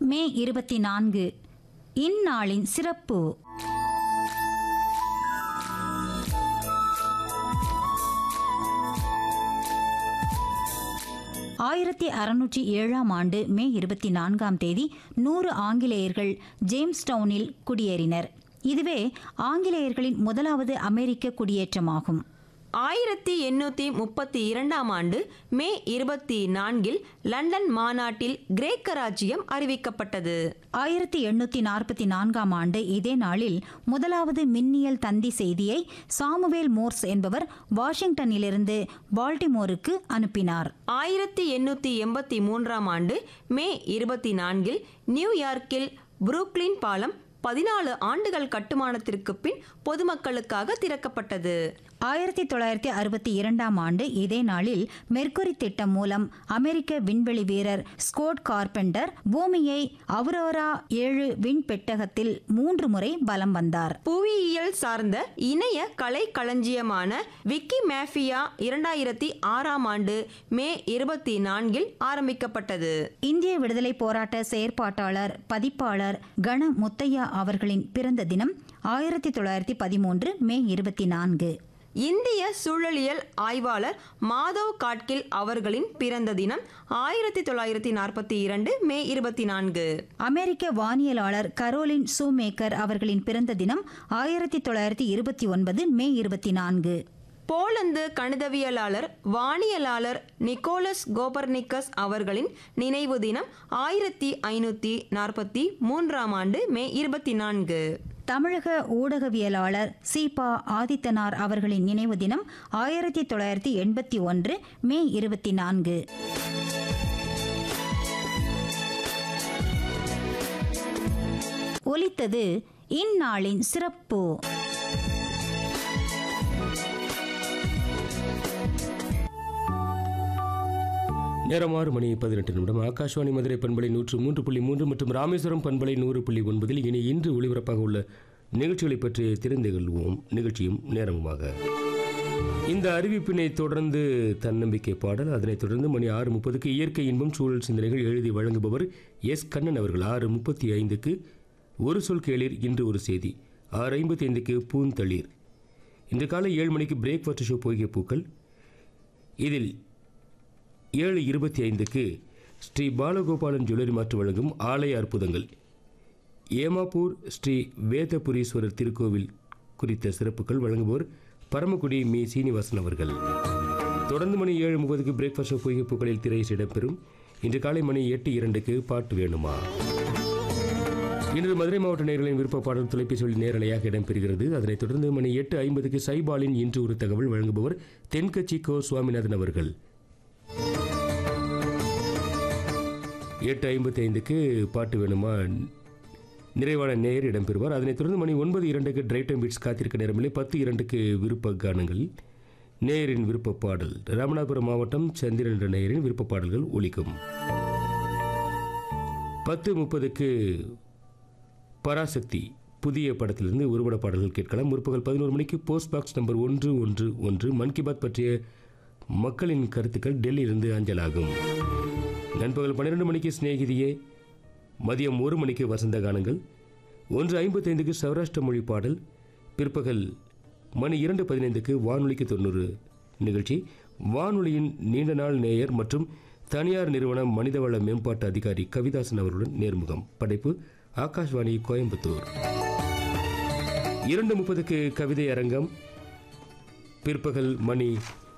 மே இருபத்தி நான்கு இந்நாளின் சிறப்பு ஆயிரத்தி அறுநூற்றி ஏழாம் ஆண்டு மே இருபத்தி நான்காம் தேதி நூறு ஆங்கிலேயர்கள் ஜேம்ஸ்டவுனில் குடியேறினர் இதுவே ஆங்கிலேயர்களின் முதலாவது அமெரிக்க குடியேற்றமாகும் ஆயிரத்தி எண்ணூற்றி முப்பத்தி இரண்டாம் ஆண்டு மே இருபத்தி நான்கில் லண்டன் மாநாட்டில் கிரேக்க ராஜ்யம் அறிவிக்கப்பட்டது ஆயிரத்தி எண்ணூற்றி நாற்பத்தி நான்காம் ஆண்டு இதே நாளில் முதலாவது மின்னியல் தந்தி செய்தியை சாமுவேல் மோர்ஸ் என்பவர் வாஷிங்டனிலிருந்து பால்டிமோருக்கு அனுப்பினார் ஆயிரத்தி எண்ணூற்றி எண்பத்தி மூன்றாம் ஆண்டு மே இருபத்தி நான்கில் நியூயார்க்கில் புரூக்ளின் பாலம் பதினாலு ஆண்டுகள் கட்டுமானத்திற்கு பின் பொதுமக்களுக்காக திறக்கப்பட்டது ஆயிரத்தி தொள்ளாயிரத்தி அறுபத்தி இரண்டாம் ஆண்டு இதே நாளில் மெர்க்குரி திட்டம் மூலம் அமெரிக்க விண்வெளி வீரர் ஸ்கோட் கார்பெண்டர் பூமியை அவுரோரா ஏழு விண்பெட்டகத்தில் மூன்று முறை பலம் வந்தார் புவியியல் சார்ந்த இணைய கலை களஞ்சியமான விக்கி மேஃபியா இரண்டாயிரத்தி ஆறாம் ஆண்டு மே இருபத்தி நான்கில் ஆரம்பிக்கப்பட்டது இந்திய விடுதலை போராட்ட செயற்பாட்டாளர் பதிப்பாளர் கண முத்தையா அவர்களின் பிறந்த தினம் ஆயிரத்தி தொள்ளாயிரத்தி பதிமூன்று மே இருபத்தி நான்கு இந்திய சூழலியல் ஆய்வாளர் மாதவ் காட்கில் அவர்களின் பிறந்த தினம் ஆயிரத்தி தொள்ளாயிரத்தி நாற்பத்தி இரண்டு மே இருபத்தி நான்கு அமெரிக்க வானியலாளர் கரோலின் சூமேக்கர் அவர்களின் பிறந்த தினம் ஆயிரத்தி தொள்ளாயிரத்தி இருபத்தி ஒன்பது மே இருபத்தி நான்கு போலந்து கணிதவியலாளர் வானியலாளர் நிக்கோலஸ் கோபர்னிக்கஸ் அவர்களின் நினைவு தினம் ஆயிரத்தி ஐநூற்றி நாற்பத்தி மூன்றாம் ஆண்டு மே இருபத்தி நான்கு தமிழக ஊடகவியலாளர் சீபா ஆதித்தனார் அவர்களின் நினைவு தினம் ஆயிரத்தி தொள்ளாயிரத்தி எண்பத்தி ஒன்று மே இருபத்தி நான்கு ஒலித்தது இந்நாளின் சிறப்பு நேரம் ஆறு மணி பதினெட்டு நிமிடம் ஆகாஷ்வாணி மதுரை பண்பலை நூற்று மூன்று புள்ளி மூன்று மற்றும் ராமேஸ்வரம் பண்பலை நூறு புள்ளி ஒன்பதில் இனி இன்று ஒளிபரப்பாக உள்ள நிகழ்ச்சிகளை பற்றி தெரிந்து கொள்வோம் நிகழ்ச்சியும் நேரமுமாக இந்த அறிவிப்பினை தொடர்ந்து தன்னம்பிக்கை பாடல் அதனைத் தொடர்ந்து மணி ஆறு முப்பதுக்கு இயற்கை இன்பம் சூழல் சிந்தனைகள் எழுதி வழங்குபவர் எஸ் கண்ணன் அவர்கள் ஆறு முப்பத்தி ஐந்துக்கு ஒரு சொல் கேளீர் இன்று ஒரு செய்தி ஆறு ஐம்பத்தி ஐந்துக்கு பூந்தளிர் இன்று காலை ஏழு மணிக்கு பிரேக்ஃபாஸ்ட் ஷோ போகிய பூக்கள் இதில் ஏழு இருபத்தி ஐந்துக்கு ஸ்ரீ பாலகோபாலன் ஜுவல்லரி மாற்று வழங்கும் ஆலய அற்புதங்கள் ஏமாப்பூர் ஸ்ரீ வேதபுரீஸ்வரர் திருக்கோவில் குறித்த சிறப்புகள் வழங்குவோர் பரமக்குடி மீ சீனிவாசன் அவர்கள் தொடர்ந்து மணி ஏழு முப்பதுக்கு பிரேக்ஃபாஸ்ட் பொய்கை பூக்களில் திரை இடம்பெறும் இன்று காலை மணி எட்டு இரண்டுக்கு பாட்டு வேணுமா இன்று மதுரை மாவட்ட நேர்களின் விருப்ப பாடல் தொலைபேசியில் நேரலையாக இடம்பெறுகிறது அதனைத் தொடர்ந்து மணி எட்டு ஐம்பதுக்கு சைபாலின் இன்று ஒரு தகவல் வழங்குபவர் தென்கட்சி கோ சுவாமிநாதன் அவர்கள் எட்டு ஐம்பத்தி ஐந்துக்கு பாட்டு வேணுமா நிறைவான நேர் இடம்பெறுவார் அதனைத் தொடர்ந்து மணி ஒன்பது இரண்டுக்கு டிரைட்டம் பீட்ஸ் காத்திருக்க நேரமில்லை பத்து இரண்டுக்கு விருப்ப கானங்கள் நேரின் விருப்ப பாடல் ராமநாதபுரம் மாவட்டம் சந்திரன் என்ற நேயரின் விருப்ப பாடல்கள் ஒலிக்கும் பத்து முப்பதுக்கு பராசக்தி புதிய படத்திலிருந்து ஒருபட பாடல்கள் கேட்கலாம் முற்பகல் பதினோரு மணிக்கு போஸ்ட் பாக்ஸ் நம்பர் ஒன்று ஒன்று ஒன்று மன் கி பாத் பற்றிய மக்களின் கருத்துக்கள் டெல்லியிலிருந்து அஞ்சலாகும் நண்பகல் பன்னிரெண்டு மணிக்கு சிநேகிதியே மதியம் ஒரு மணிக்கு வசந்த கானங்கள் ஒன்று ஐம்பத்தைந்துக்கு சௌராஷ்டிர மொழி பாடல் பிற்பகல் மணி இரண்டு பதினைந்துக்கு வானொலிக்கு தொண்ணூறு நிகழ்ச்சி வானொலியின் நீண்ட நாள் நேயர் மற்றும் தனியார் நிறுவன மனிதவள மேம்பாட்டு அதிகாரி கவிதாசன் அவர்களுடன் நேர்முகம் படைப்பு ஆகாஷ்வாணி கோயம்புத்தூர் இரண்டு முப்பதுக்கு கவிதை அரங்கம் பிற்பகல் மணி